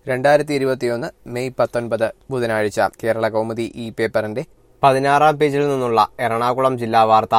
രണ്ടായിരത്തി ഇരുപത്തിയൊന്ന് മെയ് പത്തൊൻപത് ബുധനാഴ്ച കേരള കൗമുദി ഈ പേപ്പറിന്റെ പതിനാറാം പേജിൽ നിന്നുള്ള എറണാകുളം ജില്ലാ വാർത്ത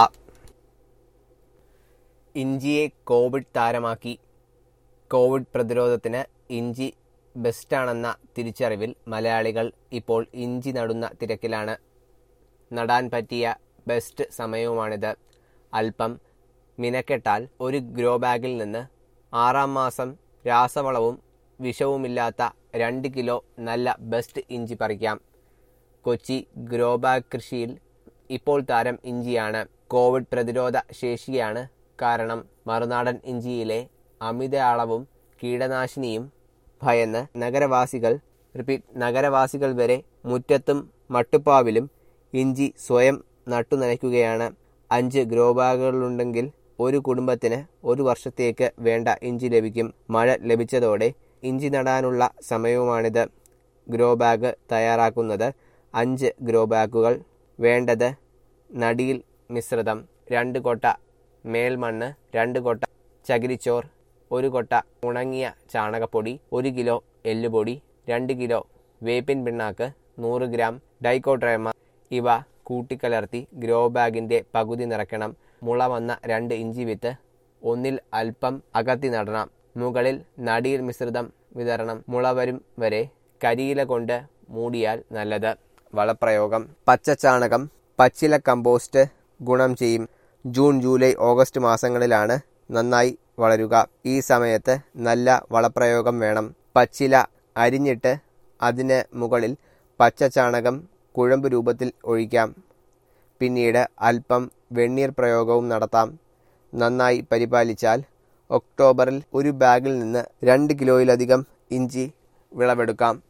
ഇഞ്ചിയെ കോവിഡ് താരമാക്കി കോവിഡ് പ്രതിരോധത്തിന് ഇഞ്ചി ബെസ്റ്റാണെന്ന തിരിച്ചറിവിൽ മലയാളികൾ ഇപ്പോൾ ഇഞ്ചി നടുന്ന തിരക്കിലാണ് നടാൻ പറ്റിയ ബെസ്റ്റ് സമയവുമാണിത് അല്പം മിനക്കെട്ടാൽ ഒരു ഗ്രോ ബാഗിൽ നിന്ന് ആറാം മാസം രാസവളവും വിഷവുമില്ലാത്ത രണ്ട് കിലോ നല്ല ബെസ്റ്റ് ഇഞ്ചി പറിക്കാം കൊച്ചി ഗ്രോ ബാഗ് കൃഷിയിൽ ഇപ്പോൾ താരം ഇഞ്ചിയാണ് കോവിഡ് പ്രതിരോധ ശേഷിയാണ് കാരണം മറുനാടൻ ഇഞ്ചിയിലെ അമിത അളവും കീടനാശിനിയും ഭയന്ന് നഗരവാസികൾ റിപ്പീറ്റ് നഗരവാസികൾ വരെ മുറ്റത്തും മട്ടുപ്പാവിലും ഇഞ്ചി സ്വയം നട്ടുനനയ്ക്കുകയാണ് അഞ്ച് ഗ്രോ ബാഗുകളുണ്ടെങ്കിൽ ഒരു കുടുംബത്തിന് ഒരു വർഷത്തേക്ക് വേണ്ട ഇഞ്ചി ലഭിക്കും മഴ ലഭിച്ചതോടെ ഇഞ്ചി നടാനുള്ള സമയവുമാണിത് ഗ്രോ ബാഗ് തയ്യാറാക്കുന്നത് അഞ്ച് ഗ്രോ ബാഗുകൾ വേണ്ടത് നടിയിൽ മിശ്രിതം രണ്ട് കൊട്ട മേൽമണ്ണ് രണ്ട് കൊട്ട ചകിരിച്ചോർ ഒരു കൊട്ട ഉണങ്ങിയ ചാണകപ്പൊടി ഒരു കിലോ എല്ലുപൊടി രണ്ട് കിലോ വേപ്പിൻ പിണ്ണാക്ക് നൂറ് ഗ്രാം ഡൈക്കോട്രേമ ഇവ കൂട്ടിക്കലർത്തി ഗ്രോ ബാഗിന്റെ പകുതി നിറയ്ക്കണം മുള വന്ന രണ്ട് ഇഞ്ചി വിത്ത് ഒന്നിൽ അല്പം അകത്തി നടണം മുകളിൽ നടിയിൽ മിശ്രിതം വിതരണം മുള വരും വരെ കരിയില കൊണ്ട് മൂടിയാൽ നല്ലത് വളപ്രയോഗം പച്ചച്ചാണകം പച്ചില കമ്പോസ്റ്റ് ഗുണം ചെയ്യും ജൂൺ ജൂലൈ ഓഗസ്റ്റ് മാസങ്ങളിലാണ് നന്നായി വളരുക ഈ സമയത്ത് നല്ല വളപ്രയോഗം വേണം പച്ചില അരിഞ്ഞിട്ട് അതിന് മുകളിൽ പച്ചച്ചാണകം കുഴമ്പ് രൂപത്തിൽ ഒഴിക്കാം പിന്നീട് അല്പം വെണ്ണീർ പ്രയോഗവും നടത്താം നന്നായി പരിപാലിച്ചാൽ ഒക്ടോബറിൽ ഒരു ബാഗിൽ നിന്ന് രണ്ട് കിലോയിലധികം ഇഞ്ചി വിളവെടുക്കാം